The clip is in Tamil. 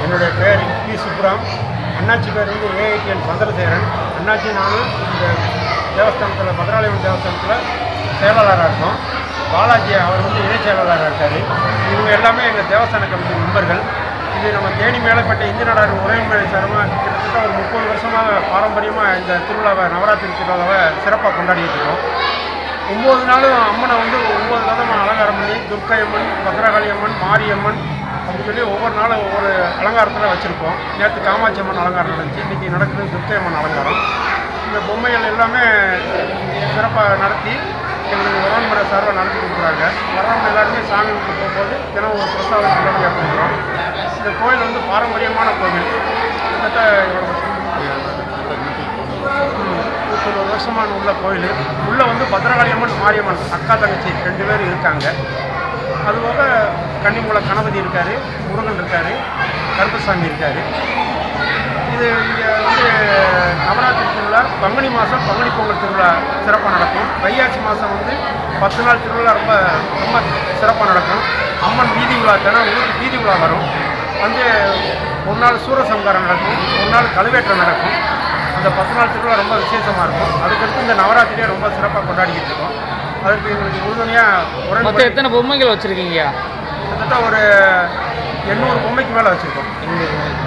என்னுடைய பேர் பி சுப்ராம் அண்ணாச்சி பேர் வந்து ஏஐடிஎன் சந்திரசேகரன் அண்ணாச்சி நானும் இந்த தேவஸ்தானத்தில் பத்ராலயம் தேவஸ்தானத்தில் செயலாளராக இருக்கோம் பாலாஜி அவர் வந்து இணை செயலாளராக இருக்கார் இவங்க எல்லாமே எங்கள் தேவஸ்தான கமிட்டி மெம்பர்கள் இது நம்ம தேனி மேலப்பட்ட இந்து நாடார் உறவுமுறை சார்பாக கிட்டத்தட்ட ஒரு முப்பது வருஷமாக பாரம்பரியமாக இந்த திருவிழாவை நவராத்திரி திருவிழாவை சிறப்பாக கொண்டாடிட்டு இருக்கோம் ஒம்பது நாளும் அம்மனை வந்து ஒம்பது விதமாக அலங்காரம் பண்ணி துர்க்கை அம்மன் பத்ரகாளி அம்மன் மாரியம்மன் அப்படின்னு சொல்லி ஒவ்வொரு நாளும் ஒவ்வொரு அலங்காரத்தில் வச்சுருக்கோம் நேற்று காமாட்சி அம்மன் அலங்காரம் நடந்துச்சு இன்றைக்கி நடக்குது துர்க்கை அம்மன் அலங்காரம் இந்த பொம்மைகள் எல்லாமே சிறப்பாக நடத்தி எங்களுக்கு உறவுமுறை சார்பாக நடத்தி கொடுக்குறாங்க வரவங்க எல்லாருமே சாமி கும்பிட்டு போகும்போது தினம் ஒரு பிரசாதம் நல்லபடியாக கொடுக்குறோம் இந்த கோயில் வந்து பாரம்பரியமான கோவில் கிட்டத்தட்ட நூற்றொரு வருஷமான உள்ள கோயில் உள்ளே வந்து பத்திரகாளி அம்மன் மாரியம்மன் அக்கா தங்கச்சி ரெண்டு பேர் இருக்காங்க அதுபோக கன்னிமூல கணபதி இருக்கார் முருகன் இருக்கார் கருப்பசாமி இருக்கார் இது இங்கே வந்து நவராத்திரி திருவிழா பங்குனி மாதம் பங்குனி பொங்கல் திருவிழா சிறப்பாக நடக்கும் வைகாசி மாதம் வந்து பத்து நாள் திருவிழா ரொம்ப ரொம்ப சிறப்பாக நடக்கும் அம்மன் வீதி விழா தினம் ஊருக்கு வீதி விழா வரும் வந்து ஒரு நாள் சூரசம்காரம் நடக்கும் ஒரு நாள் கழுவேற்றம் நடக்கும் அந்த பத்து நாள் திருவிழா ரொம்ப விசேஷமாக இருக்கும் அதுக்கடுத்து இந்த நவராத்திரியை ரொம்ப சிறப்பாக கொண்டாடிக்கிட்டு இருக்கோம் அதற்கு எங்களுக்கு உறுதுணையாக மொத்தம் உடனே எத்தனை பொம்மைகள் வச்சுருக்கீங்க கிட்டத்தட்ட ஒரு எண்ணூறு பொம்மைக்கு மேலே வச்சுருக்கோம் எண்ணூறு பொம்மை